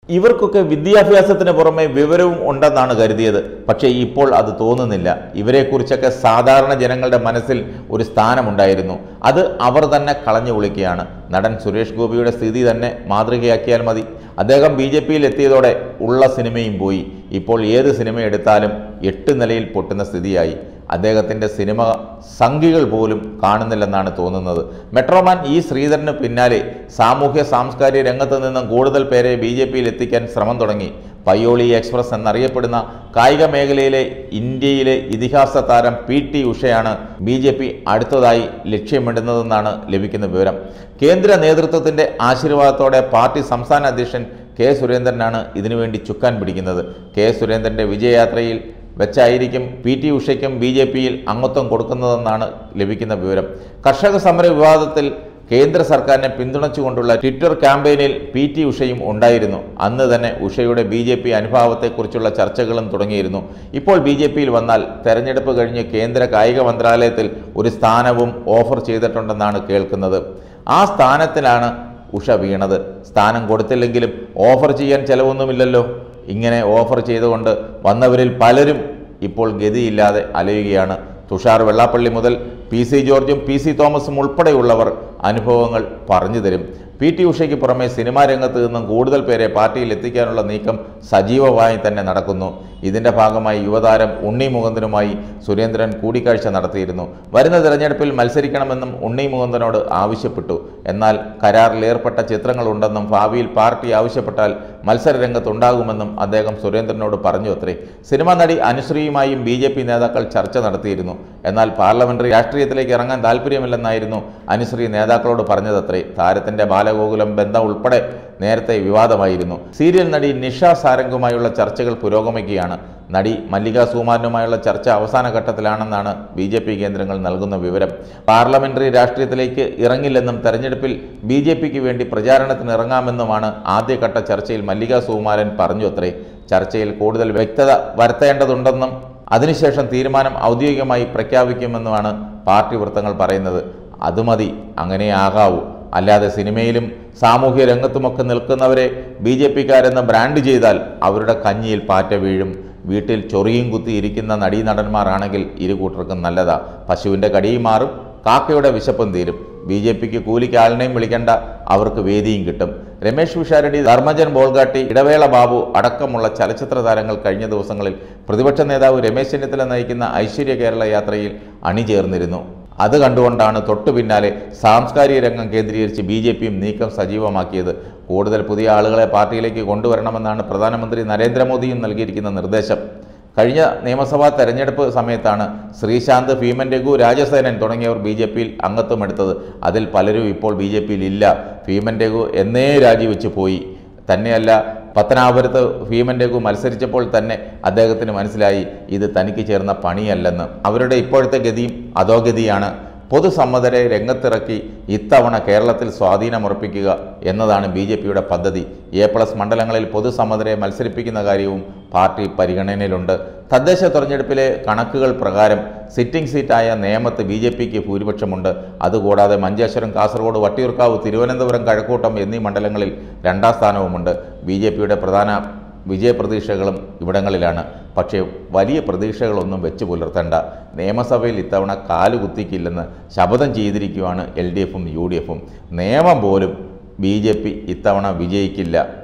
ഇവർക്കൊക്കെ വിദ്യാഭ്യാസത്തിന് പുറമെ വിവരവും ഉണ്ടെന്നാണ് കരുതിയത് പക്ഷേ ഇപ്പോൾ അത് തോന്നുന്നില്ല ഇവരെക്കുറിച്ചൊക്കെ സാധാരണ ജനങ്ങളുടെ മനസ്സിൽ ഒരു സ്ഥാനമുണ്ടായിരുന്നു അത് അവർ തന്നെ കളഞ്ഞു കുളിക്കുകയാണ് നടൻ സുരേഷ് ഗോപിയുടെ സ്ഥിതി തന്നെ മാതൃകയാക്കിയാൽ മതി അദ്ദേഹം ബി ജെ പിയിൽ എത്തിയതോടെ ഉള്ള സിനിമയും പോയി ഇപ്പോൾ ഏത് സിനിമ എടുത്താലും എട്ട് നിലയിൽ പൊട്ടുന്ന സ്ഥിതിയായി അദ്ദേഹത്തിൻ്റെ സിനിമ സംഖ്യകൾ പോലും കാണുന്നില്ലെന്നാണ് തോന്നുന്നത് മെട്രോമാൻ ഇ ശ്രീധരന് പിന്നാലെ സാമൂഹ്യ സാംസ്കാരിക രംഗത്ത് നിന്നും കൂടുതൽ പേരെ ബി ജെ പിയിൽ എത്തിക്കാൻ ശ്രമം തുടങ്ങി പയ്യോളി എക്സ്പ്രസ് എന്നറിയപ്പെടുന്ന കായിക മേഖലയിലെ ഇന്ത്യയിലെ ഇതിഹാസ താരം പി ടി ഉഷയാണ് ബി ജെ പി അടുത്തതായി ലക്ഷ്യമിടുന്നതെന്നാണ് ലഭിക്കുന്ന വിവരം കേന്ദ്ര നേതൃത്വത്തിന്റെ ആശീർവാദത്തോടെ പാർട്ടി സംസ്ഥാന അധ്യക്ഷൻ കെ സുരേന്ദ്രനാണ് ഇതിനുവേണ്ടി ചുക്കാൻ പിടിക്കുന്നത് കെ സുരേന്ദ്രന്റെ വിജയയാത്രയിൽ വെച്ചായിരിക്കും പി ടി ഉഷയ്ക്കും ബി ജെ പിയിൽ അംഗത്വം കൊടുക്കുന്നതെന്നാണ് ലഭിക്കുന്ന വിവരം കർഷക സമര വിവാദത്തിൽ കേന്ദ്ര സർക്കാരിനെ പിന്തുണച്ചുകൊണ്ടുള്ള ട്വിറ്റർ ക്യാമ്പയിനിൽ പി ടി ഉഷയും ഉണ്ടായിരുന്നു അന്ന് തന്നെ ഉഷയുടെ ബി ജെ പി അനുഭാവത്തെക്കുറിച്ചുള്ള ചർച്ചകളും തുടങ്ങിയിരുന്നു ഇപ്പോൾ ബി ജെ പിയിൽ വന്നാൽ തെരഞ്ഞെടുപ്പ് കഴിഞ്ഞ് കേന്ദ്ര കായിക മന്ത്രാലയത്തിൽ ഒരു സ്ഥാനവും ഓഫർ ചെയ്തിട്ടുണ്ടെന്നാണ് കേൾക്കുന്നത് ആ സ്ഥാനത്തിലാണ് ഉഷ വീണത് സ്ഥാനം കൊടുത്തില്ലെങ്കിലും ഓഫർ ചെയ്യാൻ ചിലവൊന്നുമില്ലല്ലോ ഇങ്ങനെ ഓഫർ ചെയ്തുകൊണ്ട് വന്നവരിൽ പലരും ഇപ്പോൾ ഗതിയില്ലാതെ അലയുകയാണ് തുഷാർ വെള്ളാപ്പള്ളി മുതൽ പി സി ജോർജും പി സി തോമസും ഉൾപ്പെടെയുള്ളവർ അനുഭവങ്ങൾ പറഞ്ഞു തരും പി ടി ഉഷയ്ക്ക് പുറമെ സിനിമാ രംഗത്ത് നിന്നും കൂടുതൽ പേരെ പാർട്ടിയിൽ എത്തിക്കാനുള്ള നീക്കം സജീവമായി തന്നെ നടക്കുന്നു ഇതിന്റെ ഭാഗമായി യുവതാരം ഉണ്ണി മുകുന്ദനുമായി സുരേന്ദ്രൻ കൂടിക്കാഴ്ച നടത്തിയിരുന്നു വരുന്ന തെരഞ്ഞെടുപ്പിൽ മത്സരിക്കണമെന്നും ഉണ്ണി മുകുന്ദനോട് ആവശ്യപ്പെട്ടു എന്നാൽ കരാറിൽ ഏർപ്പെട്ട ചിത്രങ്ങളുണ്ടെന്നും ഭാവിയിൽ പാർട്ടി ആവശ്യപ്പെട്ടാൽ മത്സര രംഗത്തുണ്ടാകുമെന്നും അദ്ദേഹം സുരേന്ദ്രനോട് പറഞ്ഞു അത്രേ സിനിമാ നടി അനുശ്രീയുമായും ബി ജെ പി നേതാക്കൾ ചർച്ച നടത്തിയിരുന്നു എന്നാൽ പാർലമെന്ററി രാഷ്ട്രീയത്തിലേക്ക് ഇറങ്ങാൻ താല്പര്യമില്ലെന്നായിരുന്നു അനുശ്രീ നേതാക്കളോട് പറഞ്ഞതത്രേ താരത്തിന്റെ ബാലഗോകുലം ബന്ധം ഉൾപ്പെടെ നേരത്തെ വിവാദമായിരുന്നു സീരിയൽ നടി നിഷ സാരംഗുമായുള്ള ചർച്ചകൾ പുരോഗമിക്കുകയാണ് നടി മല്ലിക സുകുമാരനുമായുള്ള ചർച്ച അവസാന ഘട്ടത്തിലാണെന്നാണ് ബി ജെ പി കേന്ദ്രങ്ങൾ നൽകുന്ന വിവരം പാർലമെന്ററി രാഷ്ട്രീയത്തിലേക്ക് ഇറങ്ങില്ലെന്നും തെരഞ്ഞെടുപ്പിൽ ബി ജെ പിക്ക് വേണ്ടി പ്രചാരണത്തിന് ഇറങ്ങാമെന്നുമാണ് ആദ്യഘട്ട ചർച്ചയിൽ മല്ലിക സുകുമാരൻ പറഞ്ഞു അത്രേ ചർച്ചയിൽ കൂടുതൽ വ്യക്തത വരുത്തേണ്ടതുണ്ടെന്നും അതിനുശേഷം തീരുമാനം ഔദ്യോഗികമായി പ്രഖ്യാപിക്കുമെന്നുമാണ് പാർട്ടി വൃത്തങ്ങൾ പറയുന്നത് അത് മതി അങ്ങനെ ആകാവൂ അല്ലാതെ സിനിമയിലും സാമൂഹ്യ രംഗത്തുമൊക്കെ നിൽക്കുന്നവരെ ബി ജെ പിക്കാരെന്ന് ബ്രാൻഡ് ചെയ്താൽ അവരുടെ കഞ്ഞിയിൽ പാറ്റ വീഴും വീട്ടിൽ ചൊറിയും കുത്തി ഇരിക്കുന്ന നടീനടന്മാരാണെങ്കിൽ ഇരു കൂട്ടർക്കും നല്ലതാ പശുവിൻ്റെ കടിയും മാറും കാക്കയുടെ വിശപ്പും തീരും ബി ജെ പിക്ക് കൂലിക്ക് ആളിനെയും വിളിക്കേണ്ട അവർക്ക് വേദിയും കിട്ടും രമേശ് വിഷാരടി ധർമ്മജൻ ബോൾഗാട്ടി ഇടവേള ബാബു അടക്കമുള്ള ചലച്ചിത്ര താരങ്ങൾ കഴിഞ്ഞ ദിവസങ്ങളിൽ പ്രതിപക്ഷ നേതാവ് രമേശ് ചെന്നിത്തല നയിക്കുന്ന ഐശ്വര്യ കേരള യാത്രയിൽ അണിചേർന്നിരുന്നു അത് കണ്ടുകൊണ്ടാണ് തൊട്ടു പിന്നാലെ സാംസ്കാരിക രംഗം കേന്ദ്രീകരിച്ച് ബി ജെ പിയും നീക്കം സജീവമാക്കിയത് കൂടുതൽ പുതിയ ആളുകളെ പാർട്ടിയിലേക്ക് കൊണ്ടുവരണമെന്നാണ് പ്രധാനമന്ത്രി നരേന്ദ്രമോദിയും നൽകിയിരിക്കുന്ന നിർദ്ദേശം കഴിഞ്ഞ നിയമസഭാ തെരഞ്ഞെടുപ്പ് സമയത്താണ് ശ്രീശാന്ത് ഭീമൻ രഘു രാജസേനൻ തുടങ്ങിയവർ ബി ജെ പിയിൽ അംഗത്വമെടുത്തത് അതിൽ പലരും ഇപ്പോൾ ബി ജെ പിയിൽ ഇല്ല ഭീമൻ രഘു എന്നേ രാജിവെച്ച് പോയി തന്നെയല്ല പത്തനാപുരത്ത് ഭീമൻ രഘു മത്സരിച്ചപ്പോൾ തന്നെ അദ്ദേഹത്തിന് മനസ്സിലായി ഇത് തനിക്ക് ചേർന്ന പണിയല്ലെന്ന് അവരുടെ ഇപ്പോഴത്തെ ഗതിയും അധോഗതിയാണ് പൊതുസമ്മതരെ രംഗത്തിറക്കി ഇത്തവണ കേരളത്തിൽ സ്വാധീനമുറപ്പിക്കുക എന്നതാണ് ബി ജെ പിയുടെ പദ്ധതി എ പ്ലസ് മണ്ഡലങ്ങളിൽ പൊതുസമ്മതരെ മത്സരിപ്പിക്കുന്ന കാര്യവും പാർട്ടി പരിഗണനയിലുണ്ട് തദ്ദേശ തെരഞ്ഞെടുപ്പിലെ കണക്കുകൾ പ്രകാരം സിറ്റിംഗ് സീറ്റായ നേമത്ത് ബി ജെ പിക്ക് ഭൂരിപക്ഷമുണ്ട് അതുകൂടാതെ മഞ്ചേശ്വരം കാസർഗോഡ് വട്ടിയൂർക്കാവ് തിരുവനന്തപുരം കഴക്കൂട്ടം എന്നീ മണ്ഡലങ്ങളിൽ രണ്ടാം സ്ഥാനവുമുണ്ട് ബി ജെ പിയുടെ പ്രധാന വിജയപ്രതീക്ഷകളും ഇവിടങ്ങളിലാണ് പക്ഷേ വലിയ പ്രതീക്ഷകളൊന്നും വെച്ച് പുലർത്തേണ്ട നിയമസഭയിൽ ഇത്തവണ കാലുകുത്തിക്കില്ലെന്ന് ശപഥം ചെയ്തിരിക്കുകയാണ് എൽ ഡി എഫും യു ഡി എഫും നിയമം പോലും ബി ജെ പി ഇത്തവണ വിജയിക്കില്ല